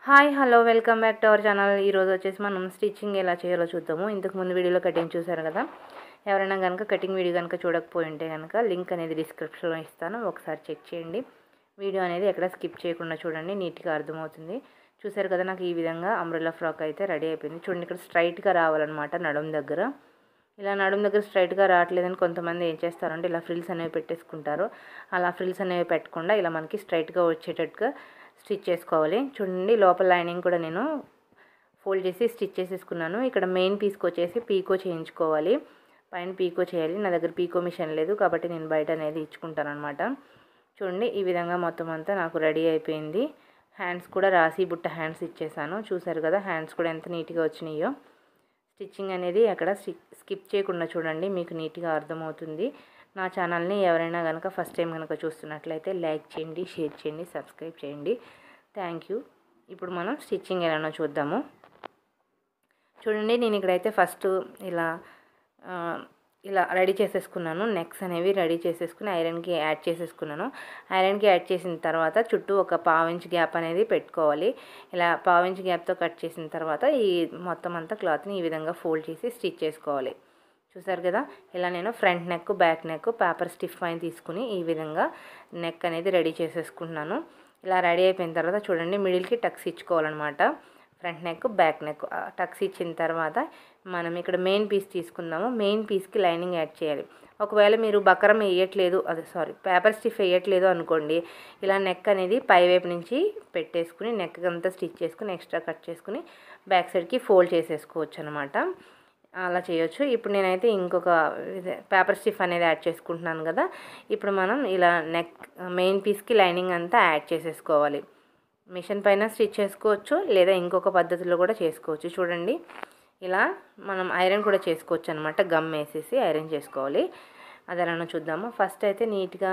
hi hello welcome back to our channel ఈరోజు వచ్చేసి మనం స్టిచ్చింగ్ ఎలా చేయాలో చూద్దాము ఇంతకు ముందు వీడియోలో కటింగ్ చూసారు కదా ఎవరైనా కనుక కటింగ్ వీడియో కనుక చూడకపోయి ఉంటే కనుక లింక్ అనేది డిస్క్రిప్షన్లో ఇస్తాను ఒకసారి చెక్ చేయండి వీడియో అనేది ఎక్కడ స్కిప్ చేయకుండా చూడండి నీట్గా అర్థమవుతుంది చూసారు కదా నాకు ఈ విధంగా అంబ్రెల్లా ఫ్రాక్ అయితే రెడీ అయిపోయింది చూడండి ఇక్కడ స్ట్రైట్గా రావాలన్నమాట నడుం దగ్గర ఇలా నడుం దగ్గర స్ట్రైట్గా రావట్లేదని కొంతమంది ఏం చేస్తారంటే ఇలా ఫ్రిల్స్ అనేవి పెట్టేసుకుంటారు అలా ఫ్రిల్స్ అనేవి పెట్టకుండా ఇలా మనకి స్ట్రైట్గా వచ్చేటట్టుగా స్టిచ్ చేసుకోవాలి చూడండి లోపల లైనింగ్ కూడా నేను ఫోల్డ్ చేసి స్టిచ్ చేసేసుకున్నాను ఇక్కడ మెయిన్ పీస్కి వచ్చేసి పీకో చేయించుకోవాలి పైన పీకో చేయాలి నా దగ్గర పీకో మిషన్ లేదు కాబట్టి నేను బయట అనేది ఇచ్చుకుంటాను అనమాట చూడండి ఈ విధంగా మొత్తం అంతా నాకు రెడీ అయిపోయింది హ్యాండ్స్ కూడా రాసి బుట్ట హ్యాండ్స్ ఇచ్చేసాను చూసారు కదా హ్యాండ్స్ కూడా ఎంత నీట్గా వచ్చినాయో స్టిచ్చింగ్ అనేది అక్కడ స్కిప్ చేయకుండా చూడండి మీకు నీట్గా అర్థమవుతుంది నా ఛానల్ని ఎవరైనా కనుక ఫస్ట్ టైం కనుక చూస్తున్నట్లయితే లైక్ చేయండి షేర్ చేయండి సబ్స్క్రైబ్ చేయండి థ్యాంక్ యూ ఇప్పుడు మనం స్టిచ్చింగ్ ఎలానో చూద్దాము చూడండి నేను ఇక్కడైతే ఫస్ట్ ఇలా ఇలా రెడీ చేసేసుకున్నాను నెక్స్ అనేవి రెడీ చేసేసుకుని ఐరన్కి యాడ్ చేసేసుకున్నాను ఐరన్కి యాడ్ చేసిన తర్వాత చుట్టూ ఒక పావించ్ గ్యాప్ అనేది పెట్టుకోవాలి ఇలా పావించ్ గ్యాప్తో కట్ చేసిన తర్వాత ఈ మొత్తం అంతా క్లాత్ని ఈ విధంగా ఫోల్డ్ చేసి స్టిచ్ చేసుకోవాలి చూసారు కదా ఇలా నేను front neck back neck paper stiff పైన తీసుకుని ఈ విధంగా నెక్ అనేది రెడీ చేసేసుకుంటున్నాను ఇలా రెడీ అయిపోయిన తర్వాత చూడండి మిడిల్కి టక్స్ ఇచ్చుకోవాలన్నమాట front neck back neck tucks ఇచ్చిన తర్వాత మనం ఇక్కడ మెయిన్ పీస్ తీసుకుందాము మెయిన్ పీస్కి లైనింగ్ యాడ్ చేయాలి ఒకవేళ మీరు బకరం వేయట్లేదు అదే సారీ పేపర్ స్టిఫ్ వేయట్లేదు అనుకోండి ఇలా నెక్ అనేది పై వైపు నుంచి పెట్టేసుకుని నెక్ అంతా స్టిచ్ చేసుకుని ఎక్స్ట్రా కట్ చేసుకుని బ్యాక్ సైడ్కి ఫోల్డ్ చేసేసుకోవచ్చు అనమాట అలా చేయొచ్చు ఇప్పుడు నేనైతే ఇంకొక పేపర్ స్టిఫ్ అనేది యాడ్ చేసుకుంటున్నాను కదా ఇప్పుడు మనం ఇలా నెక్ మెయిన్ పీస్కి లైనింగ్ అంతా యాడ్ చేసేసుకోవాలి మిషన్ పైన స్టిచ్ చేసుకోవచ్చు లేదా ఇంకొక పద్ధతిలో కూడా చేసుకోవచ్చు చూడండి ఇలా మనం ఐరన్ కూడా చేసుకోవచ్చు అనమాట గమ్ వేసేసి ఐరన్ చేసుకోవాలి అది ఎలానో చూద్దాము ఫస్ట్ అయితే నీట్గా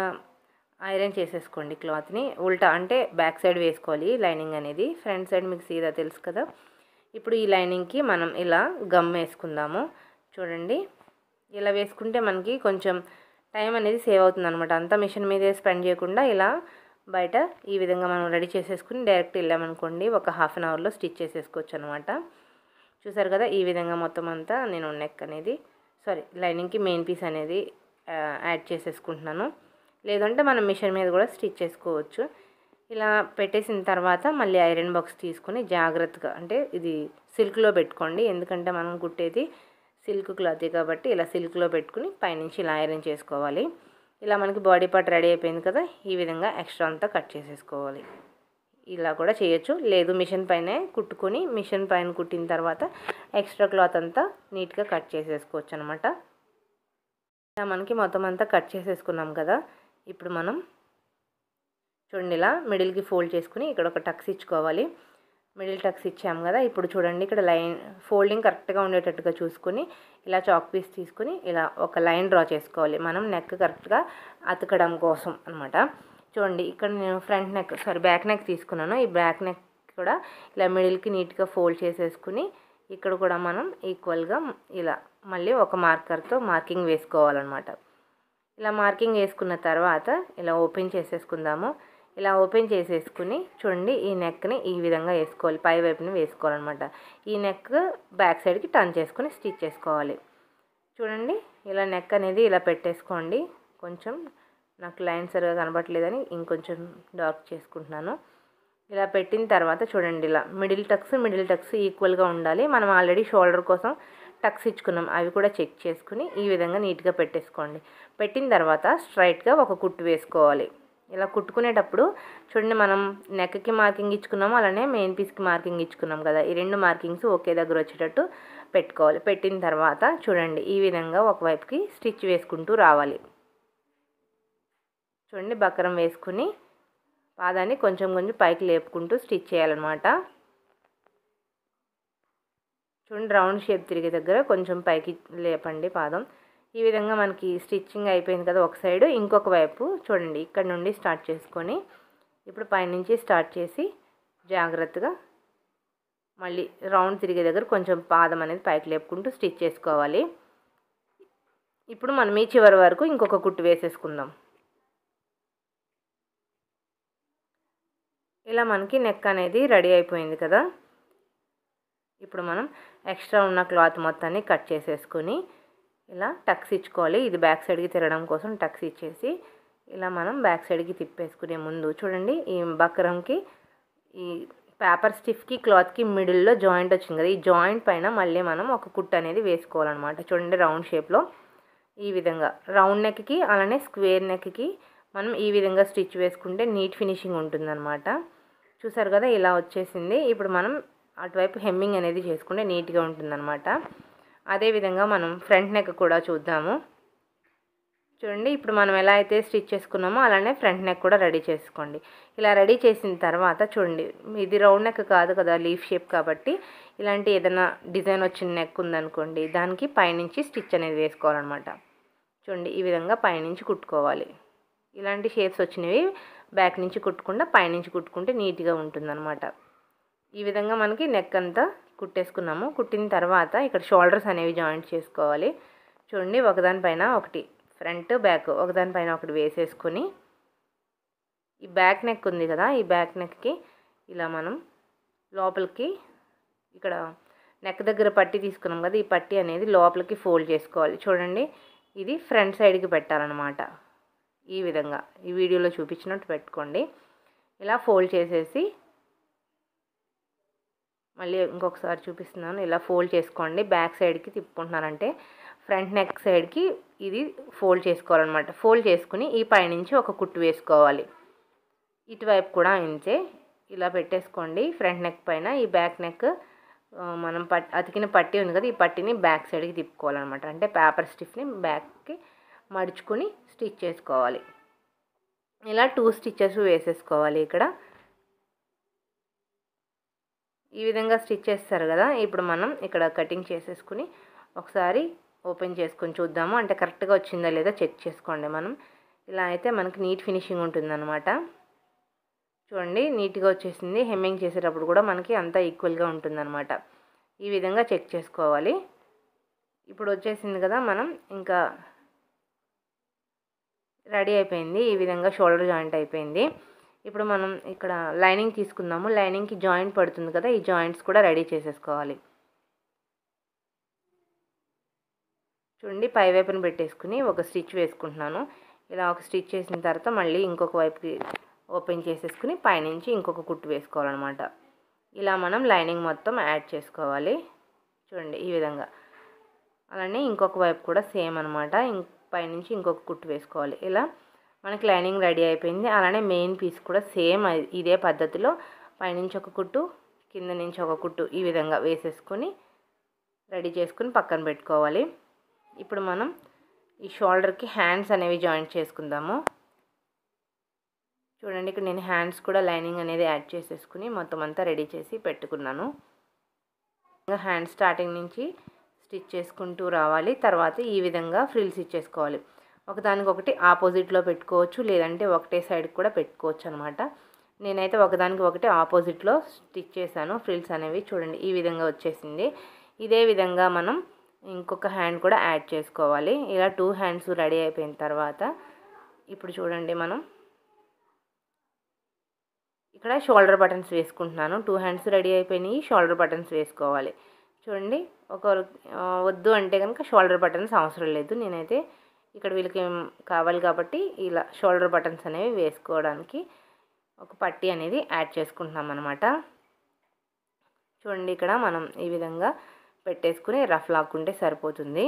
ఐరన్ చేసేసుకోండి క్లాత్ని ఉల్టా అంటే బ్యాక్ సైడ్ వేసుకోవాలి లైనింగ్ అనేది ఫ్రంట్ సైడ్ మీకు సీదా తెలుసు కదా ఇప్పుడు ఈ లైనింగ్కి మనం ఇలా గమ్ వేసుకుందాము చూడండి ఇలా వేసుకుంటే మనకి కొంచెం టైం అనేది సేవ్ అవుతుంది అనమాట అంతా మిషన్ మీదే స్పెండ్ చేయకుండా ఇలా బయట ఈ విధంగా మనం రెడీ చేసేసుకుని డైరెక్ట్ వెళ్ళామనుకోండి ఒక హాఫ్ అన్ అవర్లో స్టిచ్ చేసేసుకోవచ్చు అనమాట చూసారు కదా ఈ విధంగా మొత్తం అంతా నేను నెక్ అనేది సారీ లైనింగ్కి మెయిన్ పీస్ అనేది యాడ్ చేసేసుకుంటున్నాను లేదంటే మనం మిషన్ మీద కూడా స్టిచ్ చేసుకోవచ్చు ఇలా పెట్టేసిన తర్వాత మళ్ళీ ఐరన్ బాక్స్ తీసుకొని జాగ్రత్తగా అంటే ఇది సిల్క్లో పెట్టుకోండి ఎందుకంటే మనం కుట్టేది సిల్క్ క్లాత్ కాబట్టి ఇలా సిల్క్లో పెట్టుకుని పైనుంచి ఇలా ఐరన్ చేసుకోవాలి ఇలా మనకి బాడీ పార్ట్ రెడీ అయిపోయింది కదా ఈ విధంగా ఎక్స్ట్రా అంతా కట్ చేసేసుకోవాలి ఇలా కూడా చేయొచ్చు లేదు మిషన్ పైనే కుట్టుకొని మిషన్ పైన కుట్టిన తర్వాత ఎక్స్ట్రా క్లాత్ అంతా నీట్గా కట్ చేసేసుకోవచ్చు అనమాట ఇలా మనకి మొత్తం అంతా కట్ చేసేసుకున్నాం కదా ఇప్పుడు మనం చూడండి ఇలా మిడిల్కి ఫోల్డ్ చేసుకుని ఇక్కడ ఒక టక్స్ ఇచ్చుకోవాలి మిడిల్ టక్స్ ఇచ్చాం కదా ఇప్పుడు చూడండి ఇక్కడ లైన్ ఫోల్డింగ్ కరెక్ట్గా ఉండేటట్టుగా చూసుకొని ఇలా చాక్ పీస్ తీసుకుని ఇలా ఒక లైన్ డ్రా చేసుకోవాలి మనం నెక్ కరెక్ట్గా అతకడం కోసం అనమాట చూడండి ఇక్కడ నేను front neck sorry back neck తీసుకున్నాను ఈ బ్యాక్ నెక్ కూడా ఇలా మిడిల్కి నీట్గా ఫోల్డ్ చేసేసుకుని ఇక్కడ కూడా మనం ఈక్వల్గా ఇలా మళ్ళీ ఒక మార్కర్తో మార్కింగ్ వేసుకోవాలన్నమాట ఇలా మార్కింగ్ వేసుకున్న తర్వాత ఇలా ఓపెన్ చేసేసుకుందాము ఇలా ఓపెన్ చేసేసుకుని చూడండి ఈ నెక్ని ఈ విధంగా వేసుకోవాలి పై వైపుని వేసుకోవాలన్నమాట ఈ నెక్ బ్యాక్ సైడ్కి టర్న్ చేసుకుని స్టిచ్ చేసుకోవాలి చూడండి ఇలా నెక్ అనేది ఇలా పెట్టేసుకోండి కొంచెం నాకు లైన్ సరిగా కనబడట్లేదని ఇంకొంచెం డార్క్ చేసుకుంటున్నాను ఇలా పెట్టిన తర్వాత చూడండి ఇలా మిడిల్ టక్స్ మిడిల్ టక్స్ ఈక్వల్గా ఉండాలి మనం ఆల్రెడీ షోల్డర్ కోసం టక్స్ ఇచ్చుకున్నాం అవి కూడా చెక్ చేసుకుని ఈ విధంగా నీట్గా పెట్టేసుకోండి పెట్టిన తర్వాత స్ట్రైట్గా ఒక కుట్టు వేసుకోవాలి ఇలా కుట్టుకునేటప్పుడు చూడండి మనం నెక్కి మార్కింగ్ ఇచ్చుకున్నాము అలానే మెయిన్ పీస్కి మార్కింగ్ ఇచ్చుకున్నాం కదా ఈ రెండు మార్కింగ్స్ ఒకే దగ్గర వచ్చేటట్టు పెట్టుకోవాలి పెట్టిన తర్వాత చూడండి ఈ విధంగా ఒకవైపుకి స్టిచ్ వేసుకుంటూ రావాలి చూడండి బక్కరం వేసుకుని పాదాన్ని కొంచెం కొంచెం పైకి లేపుకుంటూ స్టిచ్ చేయాలన్నమాట చూడండి రౌండ్ షేప్ తిరిగే దగ్గర కొంచెం పైకి లేపండి పాదం ఈ విధంగా మనకి స్టిచ్చింగ్ అయిపోయింది కదా ఒక సైడ్ ఇంకొక వైపు చూడండి ఇక్కడ నుండి స్టార్ట్ చేసుకొని ఇప్పుడు పైనుంచి స్టార్ట్ చేసి జాగ్రత్తగా మళ్ళీ రౌండ్ తిరిగే దగ్గర కొంచెం పాదం అనేది పైకి లేపుకుంటూ స్టిచ్ చేసుకోవాలి ఇప్పుడు మనం ఈ చివరి వరకు ఇంకొక కుట్టు వేసేసుకుందాం ఇలా మనకి నెక్ అనేది రెడీ అయిపోయింది కదా ఇప్పుడు మనం ఎక్స్ట్రా ఉన్న క్లాత్ మొత్తాన్ని కట్ చేసేసుకొని ఇలా టక్స్ ఇచ్చుకోవాలి ఇది బ్యాక్ సైడ్కి తిరగడం కోసం టక్స్ ఇచ్చేసి ఇలా మనం బ్యాక్ సైడ్కి తిప్పేసుకునే ముందు చూడండి ఈ బక్రంకి ఈ పేపర్ స్టిఫ్కి క్లాత్కి మిడిల్లో జాయింట్ వచ్చింది కదా ఈ జాయింట్ పైన మళ్ళీ మనం ఒక కుట్ అనేది వేసుకోవాలన్నమాట చూడండి రౌండ్ షేప్లో ఈ విధంగా రౌండ్ నెక్కి అలానే స్క్వేర్ నెక్కి మనం ఈ విధంగా స్టిచ్ వేసుకుంటే నీట్ ఫినిషింగ్ ఉంటుందన్నమాట చూసారు కదా ఇలా వచ్చేసింది ఇప్పుడు మనం అటువైపు హెమ్మింగ్ అనేది చేసుకుంటే నీట్గా ఉంటుందన్నమాట అదేవిధంగా మనం ఫ్రంట్ నెక్ కూడా చూద్దాము చూడండి ఇప్పుడు మనం ఎలా అయితే స్టిచ్ చేసుకున్నామో అలానే ఫ్రంట్ నెక్ కూడా రెడీ చేసుకోండి ఇలా రెడీ చేసిన తర్వాత చూడండి ఇది రౌండ్ నెక్ కాదు కదా లీఫ్ షేప్ కాబట్టి ఇలాంటి ఏదైనా డిజైన్ వచ్చిన నెక్ ఉందనుకోండి దానికి పైనుంచి స్టిచ్ అనేది వేసుకోవాలన్నమాట చూడండి ఈ విధంగా పైనుంచి కుట్టుకోవాలి ఇలాంటి షేప్స్ వచ్చినవి బ్యాక్ నుంచి కుట్టుకుండా పైనుంచి కుట్టుకుంటే నీట్గా ఉంటుందన్నమాట ఈ విధంగా మనకి నెక్ అంతా కుట్టేసుకున్నాము కుట్టిన తర్వాత ఇక్కడ షోల్డర్స్ అనేవి జాయింట్ చేసుకోవాలి చూడండి ఒకదానిపైన ఒకటి ఫ్రంట్ బ్యాక్ ఒకదానిపైన ఒకటి వేసేసుకొని ఈ బ్యాక్ నెక్ ఉంది కదా ఈ బ్యాక్ నెక్కి ఇలా మనం లోపలికి ఇక్కడ నెక్ దగ్గర పట్టి తీసుకున్నాం కదా ఈ పట్టి అనేది లోపలికి ఫోల్డ్ చేసుకోవాలి చూడండి ఇది ఫ్రంట్ సైడ్కి పెట్టాలన్నమాట ఈ విధంగా ఈ వీడియోలో చూపించినట్టు పెట్టుకోండి ఇలా ఫోల్డ్ చేసేసి మళ్ళీ ఇంకొకసారి చూపిస్తున్నాను ఇలా ఫోల్డ్ చేసుకోండి బ్యాక్ సైడ్కి తిప్పుకుంటున్నారంటే ఫ్రంట్ నెక్ సైడ్కి ఇది ఫోల్డ్ చేసుకోవాలన్నమాట ఫోల్డ్ చేసుకుని ఈ పైనుంచి ఒక కుట్టు వేసుకోవాలి ఇటువైపు కూడా ఇంతే ఇలా పెట్టేసుకోండి ఫ్రంట్ నెక్ పైన ఈ బ్యాక్ నెక్ మనం పట్ అతికిన పట్టి ఉంది కదా ఈ పట్టిని బ్యాక్ సైడ్కి తిప్పుకోవాలన్నమాట అంటే పేపర్ స్టిఫ్ని బ్యాక్కి మడుచుకుని స్టిచ్ చేసుకోవాలి ఇలా టూ స్టిచ్చెస్ వేసేసుకోవాలి ఇక్కడ ఈ విధంగా స్టిచ్ చేస్తారు కదా ఇప్పుడు మనం ఇక్కడ కటింగ్ చేసేసుకుని ఒకసారి ఓపెన్ చేసుకొని చూద్దాము అంటే కరెక్ట్గా వచ్చిందా లేదా చెక్ చేసుకోండి మనం ఇలా అయితే మనకి నీట్ ఫినిషింగ్ ఉంటుందన్నమాట చూడండి నీట్గా వచ్చేసింది హెమ్మింగ్ చేసేటప్పుడు కూడా మనకి అంతా ఈక్వల్గా ఉంటుందన్నమాట ఈ విధంగా చెక్ చేసుకోవాలి ఇప్పుడు వచ్చేసింది కదా మనం ఇంకా రెడీ అయిపోయింది ఈ విధంగా షోల్డర్ జాయింట్ అయిపోయింది ఇప్పుడు మనం ఇక్కడ లైనింగ్ తీసుకుందాము లైనింగ్కి జాయింట్ పడుతుంది కదా ఈ జాయింట్స్ కూడా రెడీ చేసేసుకోవాలి చూడండి పై వైపున పెట్టేసుకుని ఒక స్టిచ్ వేసుకుంటున్నాను ఇలా ఒక స్టిచ్ చేసిన తర్వాత మళ్ళీ ఇంకొక వైపుకి ఓపెన్ చేసేసుకుని పైనుంచి ఇంకొక కుట్టు వేసుకోవాలన్నమాట ఇలా మనం లైనింగ్ మొత్తం యాడ్ చేసుకోవాలి చూడండి ఈ విధంగా అలానే ఇంకొక వైపు కూడా సేమ్ అనమాట పైనుంచి ఇంకొక కుట్టు వేసుకోవాలి ఇలా మనకి లైనింగ్ రెడీ అయిపోయింది అలానే మెయిన్ పీస్ కూడా సేమ్ ఇదే పద్ధతిలో పైనుంచి ఒక కుట్టు కింద నుంచి ఒక కుట్టు ఈ విధంగా వేసేసుకొని రెడీ చేసుకుని పక్కన పెట్టుకోవాలి ఇప్పుడు మనం ఈ షోల్డర్కి హ్యాండ్స్ అనేవి జాయింట్ చేసుకుందాము చూడండి ఇక్కడ నేను హ్యాండ్స్ కూడా లైనింగ్ అనేది యాడ్ చేసేసుకుని మొత్తం అంతా రెడీ చేసి పెట్టుకున్నాను ఇంకా హ్యాండ్ స్టార్టింగ్ నుంచి స్టిచ్ చేసుకుంటూ రావాలి తర్వాత ఈ విధంగా ఫ్రిల్స్ ఇచ్చేసుకోవాలి ఒకదానికొకటి ఆపోజిట్లో పెట్టుకోవచ్చు లేదంటే ఒకటే సైడ్ కూడా పెట్టుకోవచ్చు అనమాట నేనైతే ఒకదానికి ఒకటి ఆపోజిట్లో స్టిచ్ చేశాను ఫ్రిల్స్ అనేవి చూడండి ఈ విధంగా వచ్చేసింది ఇదే విధంగా మనం ఇంకొక హ్యాండ్ కూడా యాడ్ చేసుకోవాలి ఇలా టూ హ్యాండ్స్ రెడీ అయిపోయిన తర్వాత ఇప్పుడు చూడండి మనం ఇక్కడ షోల్డర్ బటన్స్ వేసుకుంటున్నాను టూ హ్యాండ్స్ రెడీ అయిపోయినాయి షోల్డర్ బటన్స్ వేసుకోవాలి చూడండి ఒక వద్దు అంటే కనుక షోల్డర్ బటన్స్ అవసరం లేదు నేనైతే ఇక్కడ వీళ్ళకి కావాలి కాబట్టి ఇలా షోల్డర్ బటన్స్ అనేవి వేసుకోవడానికి ఒక పట్టీ అనేది యాడ్ చేసుకుంటున్నాం అనమాట చూడండి ఇక్కడ మనం ఈ విధంగా పెట్టేసుకుని రఫ్ లాక్కుంటే సరిపోతుంది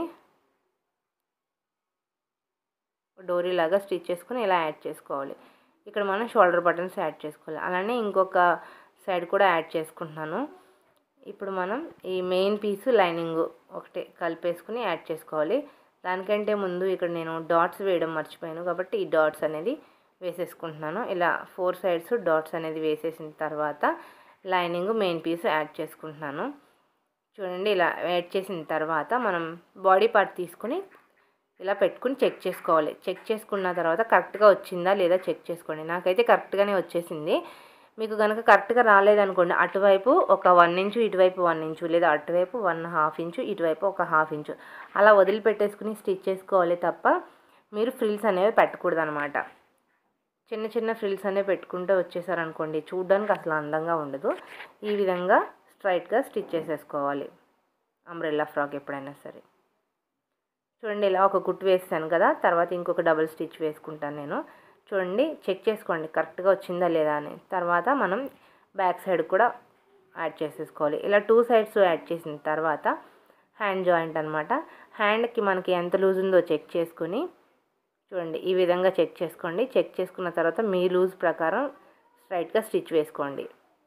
డోరీ లాగా స్టిచ్ చేసుకుని ఇలా యాడ్ చేసుకోవాలి ఇక్కడ మనం షోల్డర్ బటన్స్ యాడ్ చేసుకోవాలి అలానే ఇంకొక సైడ్ కూడా యాడ్ చేసుకుంటున్నాను ఇప్పుడు మనం ఈ మెయిన్ పీసు లైనింగ్ ఒకటి కలిపేసుకుని యాడ్ చేసుకోవాలి దానికంటే ముందు ఇక్కడ నేను డాట్స్ వేయడం మర్చిపోయాను కాబట్టి ఈ డాట్స్ అనేది వేసేసుకుంటున్నాను ఇలా ఫోర్ సైడ్స్ డాట్స్ అనేది వేసేసిన తర్వాత లైనింగ్ మెయిన్ పీస్ యాడ్ చేసుకుంటున్నాను చూడండి ఇలా యాడ్ చేసిన తర్వాత మనం బాడీ పార్ట్ తీసుకుని ఇలా పెట్టుకుని చెక్ చేసుకోవాలి చెక్ చేసుకున్న తర్వాత కరెక్ట్గా వచ్చిందా లేదా చెక్ చేసుకోండి నాకైతే కరెక్ట్గానే వచ్చేసింది మీకు కనుక కరెక్ట్గా రాలేదనుకోండి అటువైపు ఒక వన్ ఇంచు ఇటువైపు వన్ ఇంచు లేదా అటువైపు వన్ హాఫ్ ఇంచు ఇటువైపు ఒక హాఫ్ ఇంచు అలా వదిలిపెట్టేసుకుని స్టిచ్ చేసుకోవాలి తప్ప మీరు ఫ్రిల్స్ అనేవి పెట్టకూడదు అనమాట చిన్న చిన్న ఫ్రిల్స్ అనే పెట్టుకుంటూ వచ్చేసారనుకోండి చూడడానికి అసలు అందంగా ఉండదు ఈ విధంగా స్ట్రైట్గా స్టిచ్ చేసేసుకోవాలి అంబ్రెల్లా ఫ్రాక్ ఎప్పుడైనా సరే చూడండి ఇలా ఒక కుట్టు వేసాను కదా తర్వాత ఇంకొక డబుల్ స్టిచ్ వేసుకుంటాను నేను చూడండి చెక్ చేసుకోండి కరెక్ట్గా వచ్చిందా లేదా అని తర్వాత మనం బ్యాక్ సైడ్ కూడా యాడ్ చేసేసుకోవాలి ఇలా టూ సైడ్స్ యాడ్ చేసిన తర్వాత హ్యాండ్ జాయింట్ అనమాట హ్యాండ్కి మనకి ఎంత లూజ్ ఉందో చెక్ చేసుకుని చూడండి ఈ విధంగా చెక్ చేసుకోండి చెక్ చేసుకున్న తర్వాత మీ లూజ్ ప్రకారం స్ట్రైట్గా స్టిచ్ వేసుకోండి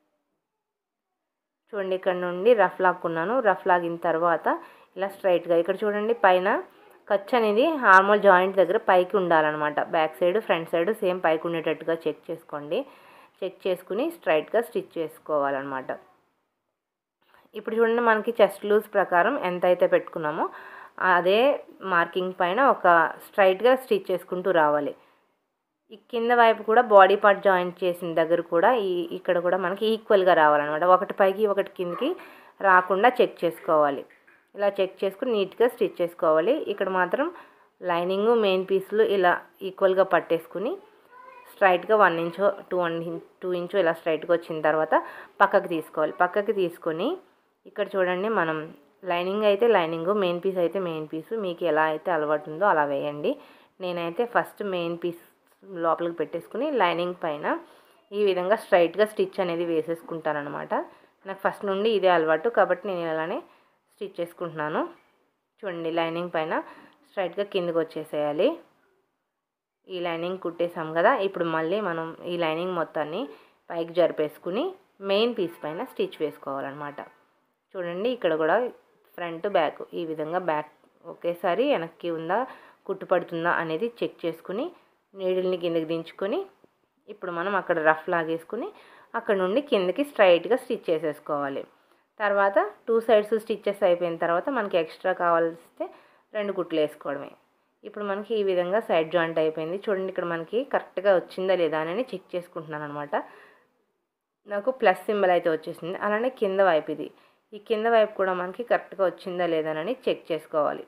చూడండి ఇక్కడ నుండి రఫ్ లాక్కున్నాను రఫ్ లాగిన తర్వాత ఇలా స్ట్రైట్గా ఇక్కడ చూడండి పైన ఖర్చు అనేది హార్మోల్ జాయింట్ దగ్గర పైకి ఉండాలన్నమాట back side front side same పైకి ఉండేటట్టుగా చెక్ చేసుకోండి చెక్ చేసుకుని స్ట్రైట్గా స్టిచ్ చేసుకోవాలన్నమాట ఇప్పుడు చూడండి మనకి చెస్ట్ లూజ్ ప్రకారం ఎంత అయితే పెట్టుకున్నామో అదే మార్కింగ్ పైన ఒక స్ట్రైట్గా స్టిచ్ చేసుకుంటూ రావాలి ఈ కింద వైపు కూడా బాడీ పార్ట్ జాయింట్ చేసిన దగ్గర కూడా ఈ ఇక్కడ కూడా మనకి ఈక్వల్గా రావాలన్నమాట ఒకటి పైకి ఒకటి కిందకి రాకుండా చెక్ చేసుకోవాలి ఇలా చెక్ చేసుకుని నీట్గా స్టిచ్ చేసుకోవాలి ఇక్కడ మాత్రం లైనింగ్ మెయిన్ పీసులు ఇలా ఈక్వల్గా పట్టేసుకుని స్ట్రైట్గా వన్ ఇంచో టూ వన్ టూ ఇంచు ఇలా స్ట్రైట్గా వచ్చిన తర్వాత పక్కకి తీసుకోవాలి పక్కకి తీసుకొని ఇక్కడ చూడండి మనం లైనింగ్ అయితే లైనింగ్ మెయిన్ పీస్ అయితే మెయిన్ పీస్ మీకు ఎలా అయితే అలవాటు ఉందో అలా వేయండి నేనైతే ఫస్ట్ మెయిన్ పీస్ లోపలికి పెట్టేసుకుని లైనింగ్ పైన ఈ విధంగా స్ట్రైట్గా స్టిచ్ అనేది వేసేసుకుంటాను అనమాట నాకు ఫస్ట్ నుండి ఇదే అలవాటు కాబట్టి నేను అలానే స్టిచ్ చేసుకుంటున్నాను చూడండి లైనింగ్ పైన స్ట్రైట్గా కిందకి వచ్చేసేయాలి ఈ లైనింగ్ కుట్టేసాం కదా ఇప్పుడు మళ్ళీ మనం ఈ లైనింగ్ మొత్తాన్ని పైకి జరిపేసుకుని మెయిన్ పీస్ పైన స్టిచ్ వేసుకోవాలన్నమాట చూడండి ఇక్కడ కూడా ఫ్రంట్ బ్యాక్ ఈ విధంగా బ్యాక్ ఒకేసారి వెనక్కి ఉందా కుట్టు పడుతుందా అనేది చెక్ చేసుకుని నీడిల్ని కిందకి దించుకొని ఇప్పుడు మనం అక్కడ రఫ్ లాగేసుకుని అక్కడ నుండి కిందకి స్ట్రైట్గా స్టిచ్ చేసేసుకోవాలి తర్వాత టూ సైడ్స్ స్టిచ్చెస్ అయిపోయిన తర్వాత మనకి ఎక్స్ట్రా కావాల్సితే రెండు కుట్లు వేసుకోవడమే ఇప్పుడు మనకి ఈ విధంగా సైడ్ జాయింట్ అయిపోయింది చూడండి ఇక్కడ మనకి కరెక్ట్గా వచ్చిందా లేదా అని చెక్ చేసుకుంటున్నాను అనమాట నాకు ప్లస్ సింబల్ అయితే వచ్చేసింది అలానే కింద వైపు ఇది ఈ కింద వైపు కూడా మనకి కరెక్ట్గా వచ్చిందా లేదానని చెక్ చేసుకోవాలి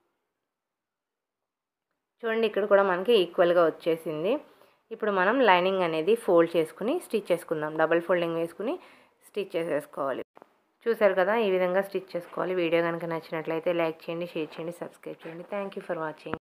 చూడండి ఇక్కడ కూడా మనకి ఈక్వల్గా వచ్చేసింది ఇప్పుడు మనం లైనింగ్ అనేది ఫోల్డ్ చేసుకుని స్టిచ్ చేసుకుందాం డబల్ ఫోల్డింగ్ వేసుకుని స్టిచ్ చేసేసుకోవాలి చూసారు కదా ఈ విధంగా స్టిచ్ చేసుకోవాలి వీడియో కనుక నచ్చినట్లయితే లైక్ చేయండి షేర్ చేయండి సబ్స్క్రైబ్ చేయండి థ్యాంక్ యూ ఫర్ వాచింగ్